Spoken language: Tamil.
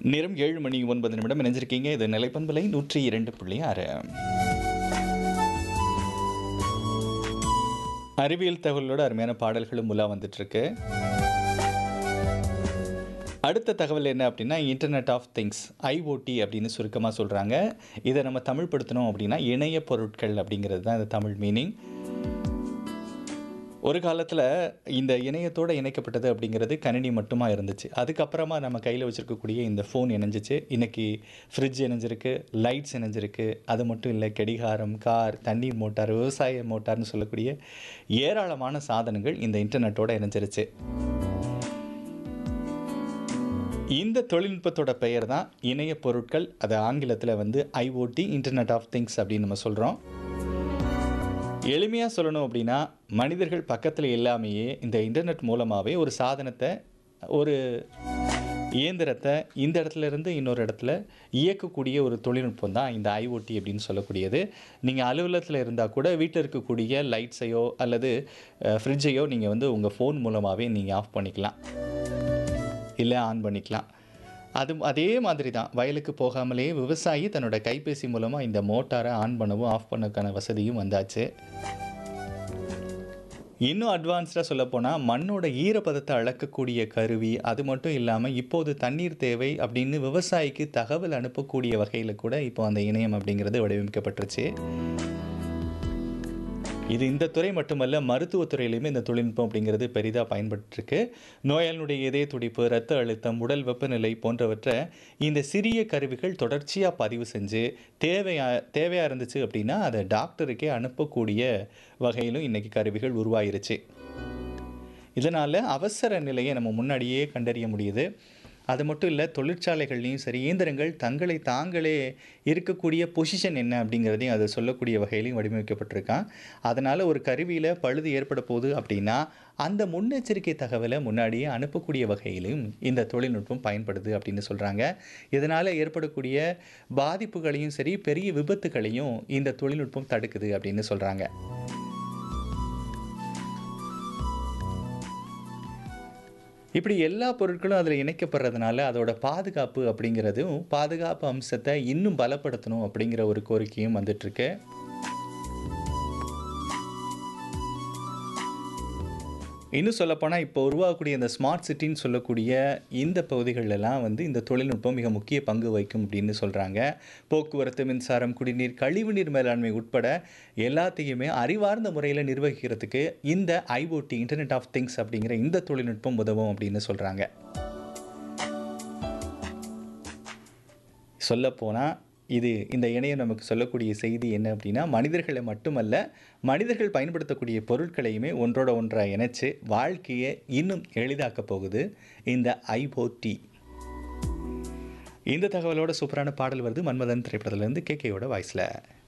நேரம் ஏழு மணி ஒன்பது நிமிடம் இணைஞ்சிருக்கீங்க இது நிலைப்பண்பலை நூற்றி இரண்டு புள்ளி ஆறு அறிவியல் தகவலோட அருமையான பாடல்களும் உலா வந்துட்டுருக்கு அடுத்த தகவல் என்ன அப்படின்னா இன்டர்நெட் ஆஃப் திங்ஸ் ஐஓடி அப்படின்னு சுருக்கமாக சொல்கிறாங்க இதை நம்ம தமிழ் படுத்தணும் அப்படின்னா இணைய பொருட்கள் அப்படிங்கிறது தான் இந்த தமிழ் மீனிங் ஒரு காலத்தில் இந்த இணையத்தோடு இணைக்கப்பட்டது அப்படிங்கிறது கணினி மட்டுமா இருந்துச்சு அதுக்கப்புறமா நம்ம கையில் வச்சுருக்கக்கூடிய இந்த ஃபோன் இணைஞ்சிச்சு இன்றைக்கி ஃப்ரிட்ஜ் இணைஞ்சிருக்கு லைட்ஸ் இணைஞ்சிருக்கு அது மட்டும் இல்லை கடிகாரம் கார் தண்ணீர் மோட்டார் விவசாய மோட்டார்னு சொல்லக்கூடிய ஏராளமான சாதனங்கள் இந்த இன்டர்நெட்டோடு இணைஞ்சிருச்சு இந்த தொழில்நுட்பத்தோட பெயர் தான் இணைய பொருட்கள் அது ஆங்கிலத்தில் வந்து ஐஓடி இன்டர்நெட் ஆஃப் திங்ஸ் அப்படின்னு நம்ம சொல்கிறோம் எளிமையாக சொல்லணும் அப்படின்னா மனிதர்கள் பக்கத்தில் இல்லாமையே இந்த இன்டர்நெட் மூலமாகவே ஒரு சாதனத்தை ஒரு இயந்திரத்தை இந்த இடத்துல இருந்து இன்னொரு இடத்துல இயக்கக்கூடிய ஒரு தொழில்நுட்பம் தான் இந்த ஐஓடி அப்படின்னு சொல்லக்கூடியது நீங்கள் அலுவலகத்தில் இருந்தால் கூட வீட்டில் இருக்கக்கூடிய லைட்ஸையோ அல்லது ஃப்ரிட்ஜையோ நீங்கள் வந்து உங்கள் ஃபோன் மூலமாகவே நீங்கள் ஆஃப் பண்ணிக்கலாம் இல்லை ஆன் பண்ணிக்கலாம் அது அதே மாதிரி தான் வயலுக்கு போகாமலே விவசாயி தன்னோட கைபேசி மூலமாக இந்த மோட்டாரை ஆன் பண்ணவும் ஆஃப் பண்ணக்கான வசதியும் வந்தாச்சு இன்னும் அட்வான்ஸ்டாக சொல்லப்போனால் மண்ணோட ஈரப்பதத்தை அளக்கக்கூடிய கருவி அது மட்டும் இல்லாமல் இப்போது தண்ணீர் தேவை அப்படின்னு விவசாயிக்கு தகவல் அனுப்பக்கூடிய வகையில் கூட இப்போ அந்த இணையம் அப்படிங்கிறது வடிவமைக்கப்பட்டுருச்சு இது இந்த துறை மட்டுமல்ல மருத்துவத்துறையிலையுமே இந்த தொழில்நுட்பம் அப்படிங்கிறது பெரிதாக பயன்பட்டுருக்கு நோயாளினுடைய இதய துடிப்பு இரத்த அழுத்தம் உடல் வெப்பநிலை போன்றவற்றை இந்த சிறிய கருவிகள் தொடர்ச்சியாக பதிவு செஞ்சு தேவையா தேவையாக இருந்துச்சு அப்படின்னா அதை டாக்டருக்கே அனுப்பக்கூடிய வகையிலும் இன்றைக்கி கருவிகள் உருவாயிருச்சு இதனால் அவசர நிலையை நம்ம முன்னாடியே கண்டறிய முடியுது அது மட்டும் இல்லை தொழிற்சாலைகள்லையும் சரி இயந்திரங்கள் தங்களை தாங்களே இருக்கக்கூடிய பொசிஷன் என்ன அப்படிங்கிறதையும் அதை சொல்லக்கூடிய வகையிலையும் வடிவமைக்கப்பட்டிருக்கான் அதனால் ஒரு கருவியில் பழுது ஏற்பட போகுது அப்படின்னா அந்த முன்னெச்சரிக்கை தகவலை முன்னாடியே அனுப்பக்கூடிய வகையிலும் இந்த தொழில்நுட்பம் பயன்படுது அப்படின்னு சொல்கிறாங்க இதனால் ஏற்படக்கூடிய பாதிப்புகளையும் சரி பெரிய விபத்துகளையும் இந்த தொழில்நுட்பம் தடுக்குது அப்படின்னு சொல்கிறாங்க இப்படி எல்லா பொருட்களும் அதில் இணைக்கப்படுறதுனால அதோட பாதுகாப்பு அப்படிங்கிறதும் பாதுகாப்பு அம்சத்தை இன்னும் பலப்படுத்தணும் அப்படிங்கிற ஒரு கோரிக்கையும் வந்துட்டுருக்கு இன்னும் சொல்லப்போனால் இப்போ உருவாகக்கூடிய இந்த ஸ்மார்ட் சிட்டின்னு சொல்லக்கூடிய இந்த பகுதிகளெல்லாம் வந்து இந்த தொழில்நுட்பம் மிக முக்கிய பங்கு வகிக்கும் அப்படின்னு சொல்கிறாங்க போக்குவரத்து மின்சாரம் குடிநீர் கழிவுநீர் மேலாண்மை உட்பட எல்லாத்தையுமே அறிவார்ந்த முறையில் நிர்வகிக்கிறதுக்கு இந்த ஐஓடி இன்டர்நெட் ஆஃப் திங்ஸ் அப்படிங்கிற இந்த தொழில்நுட்பம் உதவும் அப்படின்னு சொல்கிறாங்க சொல்லப்போனால் இது இந்த இணையம் நமக்கு சொல்லக்கூடிய செய்தி என்ன அப்படின்னா மனிதர்களை மட்டுமல்ல மனிதர்கள் பயன்படுத்தக்கூடிய பொருட்களையுமே ஒன்றோட ஒன்றாக இணைச்சு வாழ்க்கையை இன்னும் எளிதாக்க போகுது இந்த ஐஓடி இந்த தகவலோட சூப்பரான பாடல் வருது மன்மதன் திரைப்படத்துலேருந்து கேகேயோட வாய்ஸில்